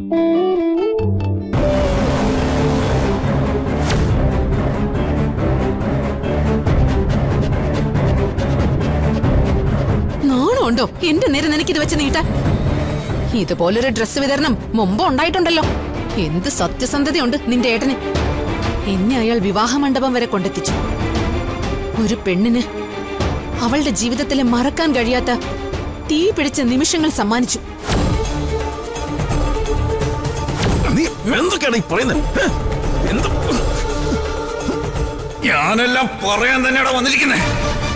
നാണമുണ്ടോ എന്റെ നേരെ നിനക്കിത് വെച്ച് നീട്ടാൻ ഇതുപോലൊരു ഡ്രസ്സ് വിതരണം മുമ്പ് ഉണ്ടായിട്ടുണ്ടല്ലോ എന്ത് സത്യസന്ധതയുണ്ട് നിന്റെ ഏട്ടന് എന്നെ അയാൾ വിവാഹ മണ്ഡപം വരെ കൊണ്ടെത്തിച്ചു ഒരു പെണ്ണിന് അവളുടെ ജീവിതത്തിലെ മറക്കാൻ കഴിയാത്ത തീ പിടിച്ച നിമിഷങ്ങൾ സമ്മാനിച്ചു നീ എന്തൊക്കെയാണ് ഈ പറയുന്നത് ഹെ? എന്ത് ഞാനെല്ലാം പറയാൻ തന്നെയാണ് വന്നിരിക്കുന്നത്